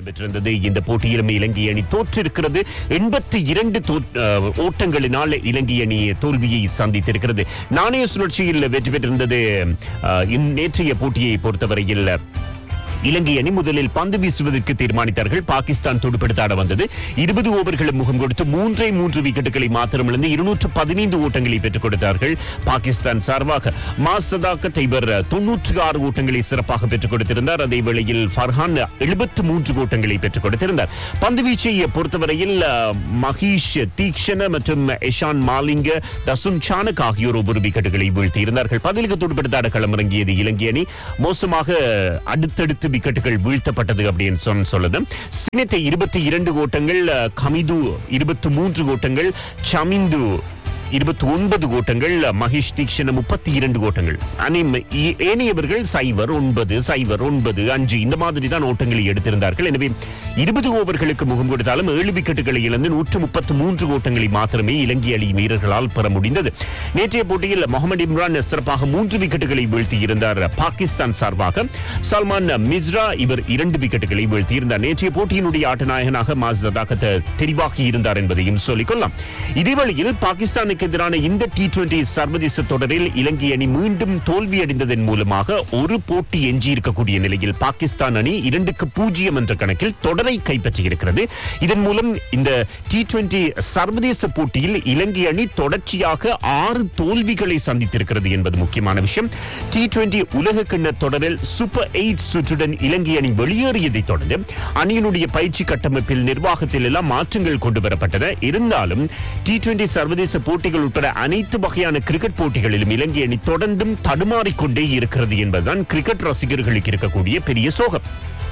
இடம்பெற்றிருந்தது இந்த போட்டியிலும் இலங்கை அணி தோற்றிருக்கிறது எண்பத்தி இரண்டு ஓட்டங்களினால் இலங்கை அணி தோல்வியை சந்தித்திருக்கிறது நாணய சுழற்சியில் வெற்றி பெற்றிருந்தது அஹ், இன் நேற்றைய போட்டியை பொறுத்தவரையில் இலங்கை அணி முதலில் பந்து வீசுவதற்கு தீர்மானித்தார்கள் பாகிஸ்தான் துடுப்படுத்தாட வந்தது இருபது ஓவர்களும் முகம் கொடுத்து மூன்றே மூன்று விக்கெட்டுகளை மாத்திரமிழந்து இருநூற்று பதினைந்து ஓட்டங்களை பெற்றுக் கொடுத்தார்கள் பாகிஸ்தான் சார்பாக மாசதாக்க டைபர் தொன்னூற்று ஆறு ஓட்டங்களை சிறப்பாக பெற்றுக் கொடுத்திருந்தார் அதே வேளையில் ஃபர்ஹான் எழுபத்து மூன்று ஓட்டங்களை பெற்றுக் கொடுத்திருந்தார் பந்து வீச்சை பொறுத்தவரையில் அஹ், மஹீஷ் தீக்ஷண மற்றும் எஷான் மாலிங்க தசுன் சானக் ஆகியோர் ஒவ்வொரு விக்கெட்டுகளை வீழ்த்தியிருந்தார்கள் பதிலுக்கு துடுப்படுத்தாட களமிறங்கியது இலங்கை அணி மோசமாக அடுத்தடுத்து விக்கெட்டுகள் வீழ்த்தப்பட்டது அப்படின்னு சொன்ன சொல்லுது சினத்தை இருபத்தி இரண்டு ஓட்டங்கள் அஹ், கமிது இருபத்தி மூன்று ஓட்டங்கள் சமிந்து இருபத்தி ஒன்பது ஓட்டங்கள் மகேஷ் தீக்ஷண முப்பத்தி இரண்டு ஓட்டங்கள் அனி- ஏ- ஏனையவர்கள் சைவர் ஒன்பது சைவர் ஒன்பது அஞ்சு இந்த மாதிரி தான் ஓட்டங்களை எடுத்திருந்தார்கள் எனவே இருபது ஓவர்களுக்கு முகம் கொடுத்தாலும் ஏழு விக்கெட்டுகளை இழந்து நூற்று முப்பத்து மூன்று ஓட்டங்களை மாத்திரமே இலங்கை அணி வீரர்களால் பெற முடிந்தது நேற்றைய போட்டியில் முகமது இம்ரான் சிறப்பாக மூன்று விக்கெட்டுகளை வீழ்த்தியிருந்தார் பாகிஸ்தான் சார்பாக சல்மான் மிஸ்ரா இவர் இரண்டு விக்கெட்டுகளை வீழ்த்தியிருந்தார் நேற்றைய போட்டியினுடைய ஆட்டநாயகனாக மாசதாக்கத் தெரிவாகி இருந்தார் என்பதையும் சொல்லிக்கொள்ளலாம் இதேவேளையில் பாகிஸ்தானுக்கு எதிரான இந்த டி டுவெண்டி சர்வதேச தொடரில் இலங்கை அணி மீண்டும் தோல்வியடைந்ததன் மூலமாக ஒரு போட்டி எஞ்சியிருக்கக்கூடிய நிலையில் பாகிஸ்தான் அணி இரண்டுக்கு பூஜ்ஜியம் என்ற கணக்கில் தொடரை கைப்பற்றியிருக்கிறது இதன் மூலம் இந்த டி டுவெண்டி சர்வதேச போட்டியில் இலங்கை அணி தொடர்ச்சியாக ஆறு தோல்விகளை சந்தித்திருக்கிறது என்பது முக்கியமான விஷயம் டி டுவெண்டி உலக கிண்ண தொடரில் சூப்பர் எயிட் சுற்றுடன் இலங்கை அணி வெளியேறியதைத் தொடர்ந்து அணியினுடைய பயிற்சி கட்டமைப்பில் நிர்வாகத்தில் எல்லாம் மாற்றங்கள் கொண்டு வரப்பட்டன இருந்தாலும் டி டுவெண்டி சர்வதேச போட்டிகள் உட்பட அனைத்து வகையான கிரிக்கெட் போட்டிகளிலும் இலங்கை அணி தொடர்ந்தும் தடுமாறிக்கொண்டே இருக்கிறது என்பதுதான் கிரிக்கெட் ரசிகர்களுக்கு இருக்கக்கூடிய பெரிய சோகம்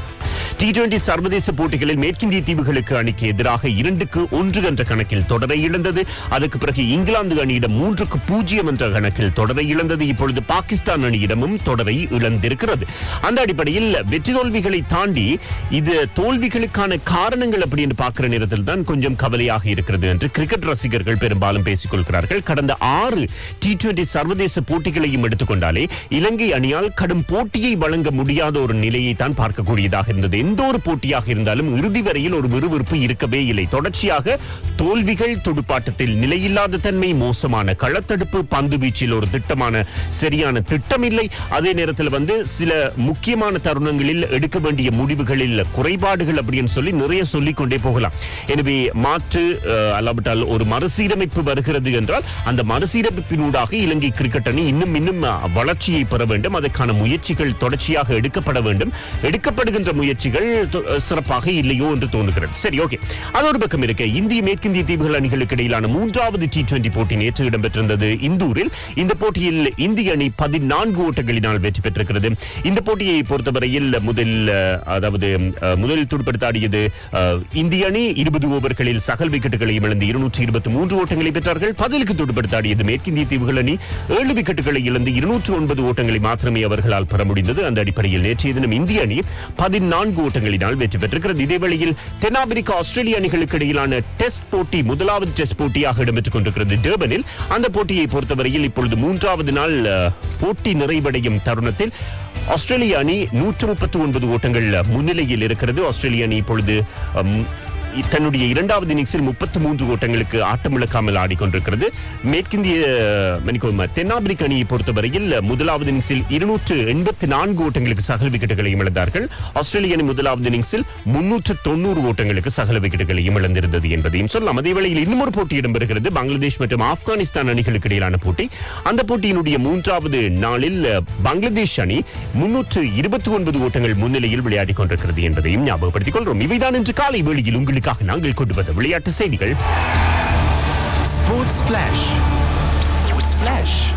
டி டுவெண்டி சர்வதேச போட்டிகளில் மேற்கிந்திய தீவுகளுக்கு அணிக்கு எதிராக இரண்டுக்கு ஒன்று என்ற கணக்கில் தொடரை இழந்தது அதுக்கு பிறகு இங்கிலாந்து அணியிடம் மூன்றுக்கு பூஜ்ஜியம் என்ற கணக்கில் தொடரை இழந்தது இப்பொழுது பாகிஸ்தான் அணியிடமும் தொடரை இழந்திருக்கிறது அந்த அடிப்படையில் வெற்றி தோல்விகளை தாண்டி இது தோல்விகளுக்கான காரணங்கள் அப்படின்னு பார்க்கிற நேரத்தில் தான் கொஞ்சம் கவலையாக இருக்கிறது என்று கிரிக்கெட் ரசிகர்கள் பெரும்பாலும் பேசிக் கொள்கிறார்கள் கடந்த ஆறு டி டுவெண்டி சர்வதேச போட்டிகளையும் எடுத்துக்கொண்டாலே இலங்கை அணியால் கடும் போட்டியை வழங்க முடியாத ஒரு நிலையை தான் பார்க்கக்கூடியதாக இருந்தது எந்த ஒரு போட்டியாக இருந்தாலும் இறுதி வரையில் ஒரு விறுவிறுப்பு இருக்கவே இல்லை தொடர்ச்சியாக தோல்விகள் துடுப்பாட்டத்தில் நிலையில்லாத தன்மை மோசமான களத்தடுப்பு பந்து வீச்சில் ஒரு திட்டமான சரியான திட்டம் இல்லை அதே நேரத்தில் வந்து சில முக்கியமான தருணங்களில் எடுக்க வேண்டிய முடிவுகளில் குறைபாடுகள் அப்படின்னு சொல்லி நிறைய சொல்லிக் கொண்டே போகலாம் எனவே மாற்று அஹ், அல்லாவிட்டால் ஒரு மறுசீரமைப்பு வருகிறது என்றால் அந்த மறுசீரமைப்பினூடாக இலங்கை கிரிக்கெட் அணி இன்னும் இன்னும் அஹ், வளர்ச்சியை பெற வேண்டும் அதற்கான முயற்சிகள் தொடர்ச்சியாக எடுக்கப்பட வேண்டும் எடுக்கப்படுகின்ற முயற்சிகள் தொ- சிறப்பாக இல்லையோ என்று தோன்றுகிறது சரி ஓகே அது ஒரு பக்கம் இருக்க இந்திய மேற்கிந்திய தீவுகள் அணிகளுக்கு இடையிலான மூன்றாவது டி டுவெண்டி போட்டி நேற்று இடம்பெற்றிருந்தது இந்தூரில் இந்த போட்டியில் இந்திய அணி பதினான்கு ஓட்டங்களினால் வெற்றி பெற்றிருக்கிறது இந்த போட்டியை பொறுத்தவரையில் முதல் அஹ், அதாவது அஹ், முதலில் துடுப்படுத்தாடியது அஹ், இந்திய அணி இருபது ஓவர்களில் சகல் விக்கெட்டுகளையும் இழந்து இருநூற்றி இருபத்தி மூன்று ஓட்டங்களை பெற்றார்கள் பதிலுக்கு துடுப்படுத்தாடியது மேற்கிந்திய தீவுகள் அணி ஏழு விக்கெட்டுகளை இழந்து இருநூற்று ஒன்பது ஓட்டங்களை மாத்திரமே அவர்களால் பெற முடிந்தது அந்த அடிப்படையில் நேற்றைய தினம் இந்திய அணி பதினான்கு ஓட்டங்களினால் வெற்றி பெற்றிருக்கிறது இதேவேளையில் தென்னாப்பிரிக்கா ஆஸ்திரேலிய அணிகளுக்கு இடையிலான டெஸ்ட் போட்டி முதலாவது டெஸ்ட் போட்டியாக இடம்பெற்றுக் கொண்டிருக்கிறது டேர்பனில் அந்த போட்டியை பொறுத்தவரையில் இப்பொழுது மூன்றாவது நாள் அஹ், போட்டி நிறைவடையும் தருணத்தில் ஆஸ்திரேலிய அணி நூற்று முப்பத்தி ஒன்பது ஓட்டங்கள் முன்னிலையில் இருக்கிறது ஆஸ்திரேலிய அணி இப்பொழுது அம், தன்னுடைய இரண்டாவது இன்னிங்ஸில் முப்பத்தி மூன்று ஓட்டங்களுக்கு ஆட்டமிழக்காமல் ஆடிக்கொண்டிருக்கிறது மேற்கிந்திய மன்னிக்கோம் தென்னாப்பிரிக்க அணியை பொறுத்தவரையில் முதலாவது இன்னிங்ஸில் இருநூற்று எண்பத்தி நான்கு ஓட்டங்களுக்கு சகல விக்கெட்டுகளையும் இழந்தார்கள் ஆஸ்திரேலிய அணி முதலாவது இன்னிங்ஸில் முன்னூற்று தொண்ணூறு ஓட்டங்களுக்கு சகல விக்கெட்டுகளையும் இழந்திருந்தது என்பதையும் சொல்லலாம் அதே வேளையில் இன்னும் ஒரு போட்டி இடம்பெறுகிறது பங்களாதேஷ் மற்றும் ஆப்கானிஸ்தான் அணிகளுக்கு இடையிலான போட்டி அந்த போட்டியினுடைய மூன்றாவது நாளில் பங்களாதேஷ் அணி முன்னூற்று இருபத்தி ஒன்பது ஓட்டங்கள் முன்னிலையில் விளையாடிக் கொண்டிருக்கிறது என்பதையும் ஞாபகப்படுத்திக் கொள்கிறோம் இவைதான் இன்று காலை வேளையில் உங்களுக்காக நாங்கள் கொண்டு வந்த விளையாட்டு செய்திகள் Sports Flash. Sports Flash.